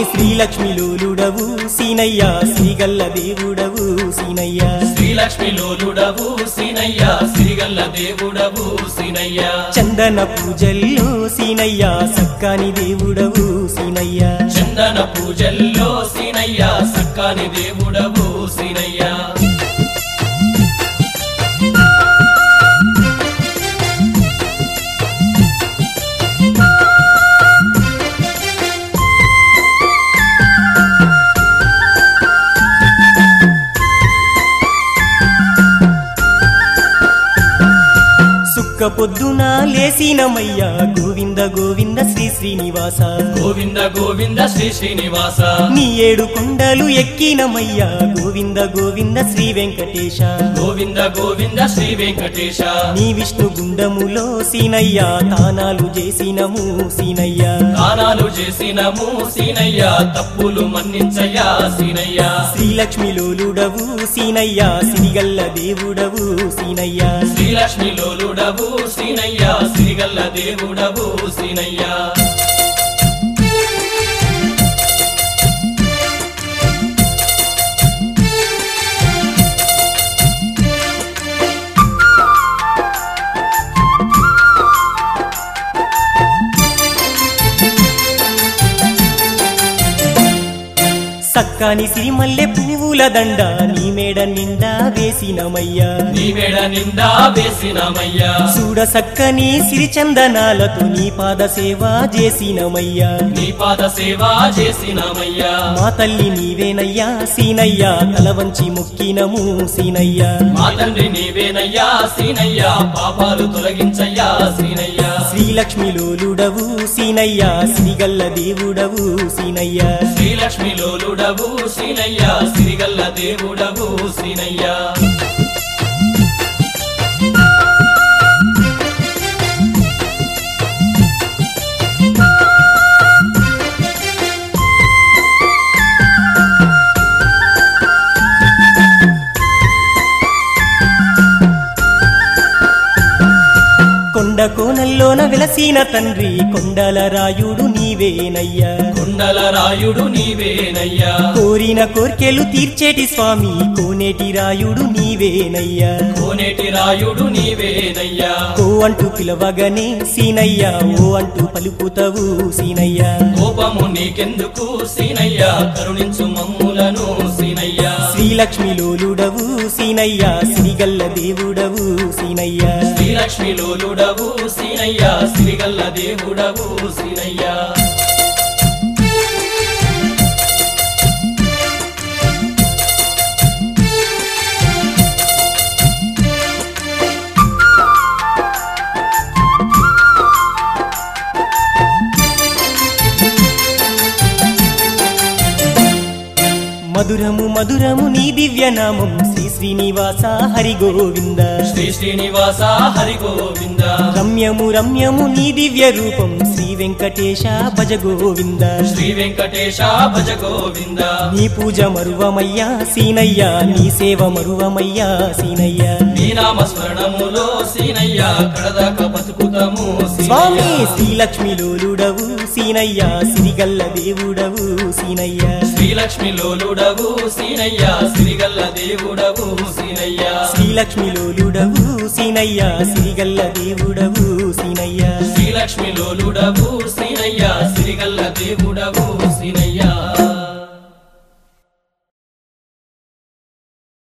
శ్రీలక్ష్మి లోలుడవు సీనయ్య శ్రీగల్ల దేవుడవు సీనయ్య శ్రీలక్ష్మి లోలుడవు సీనయ్య సిరిగల్ల దేవుడవు సీనయ్య చందన పూజల్లో సీనయ్య సక్కాని దేవుడవు సీనయ్య చందన పూజల్లో సీనయ్య సక్కాని దేవుడవు సీనయ్య సుక్క పొద్దున లేసినమయ్యా గోవింద గోవింద శ్రీ శ్రీనివాస గోవింద గోవింద శ్రీ శ్రీనివాస నీ ఏడు కొండలు ఎక్కినమయ్యా గోవింద గోవింద శ్రీ వెంకటేశ గోవింద గోవింద శ్రీ వెంకటేశ నీ విష్ణు గుండములో సీనయ్య తానాలు చేసినము సీనయ్య దానాలు చేసినము సీనయ్య తప్పులు మన్నించయ్యా సీనయ్య శ్రీలక్ష్మి లోలుడవు సీనయ్య సిరిగల్ల దేవుడవు సీనయ్య శ్రీలక్ష్మి లోలుడవు సీనయ్య సిరిగల్ల దేవుడవు సీనయ్య సక్కాని సిరిమల్లె పువ్వుల దండ నీ మేడ నిండా వేసినమయ్యా నీ మెడ నిండా వేసినమయ్యా చూడ సక్కని సిరిచందనాలతో నీ పాద సేవ చేసినమయ్యా నీ పాద సేవ చేసినమయ్యా మా తల్లి నీవేనయ్యా సీనయ్యా తల వంచి మొక్కినము సీనయ్యా మా తండ్రి నీవేనయ్యా సీనయ్యా పాపాలు తొలగించయ్యా సీనయ్యా శ్రీలక్ష్మి లోలుడవు సీనయ్యా శ్రీగల్ల దేవుడవు సీనయ్యా శ్రీలక్ష్మి లోలుడవు సీనయ్యా సిరిగల్ల దేవుడవు సీనయ్యా కొండ కోనల్లోన వెలసిన తండ్రి కొండల రాయుడు నీవేనయ్యా కుండల రాయుడు నీవేనయ్యా కోరిన కోర్కెలు తీర్చేటి స్వామి కోనేటి రాయుడు నీవేనయ్యా కోనేటి రాయుడు నీవేనయ్యా ఓ అంటూ పిలవగానే సీనయ్యా ఓ అంటూ పలుకుతావు సీనయ్యా కోపము నీకెందుకు సీనయ్యా కరుణించు మమ్ములను సీనయ్యా శ్రీలక్ష్మి లోలుడవు సీనయ్యా శ్రీగల్ల దేవుడవు సీనయ్యా శ్రీలక్ష్మి లోలుడవు సీనయ్యా సిరిగల్ల దేవుడవు సీనయ్యా మధురము మధురము నీ దివ్యనామం శ్రీ శ్రీనివాస హరి గోవింద శ్రీ శ్రీనివాస హరి గోవింద రమ్యము రమ్యము నీ దివ్య రూపం శ్రీ వెంకటేశ భజ గోవింద శ్రీ వెంకటేశ భజ గోవింద నీ పూజ మరువమయ్యా సీనయ్యా నీ సేవ మరువమయ్యా సీనయ్యా నీ నామ స్మరణములో సీనయ్యా కడదాక బతుకుతాము స్వామి సీనయ్యా శ్రీలక్ష్మి లోలుడవు సీనయ్యా సిరిగల్ల దేవుడవు సీనయ్యా శ్రీలక్ష్మి లోలుడవు సీనయ్యా సిరిగల్ల దేవుడవు సీనయ్యా శ్రీలక్ష్మి లోలుడవు సీనయ్యా సిరిగల్ల దేవుడవు సీనయ్యా శ్రీలక్ష్మి లోలుడవు సీనయ్యా సిరిగల్ల దేవుడవు సీనయ్యా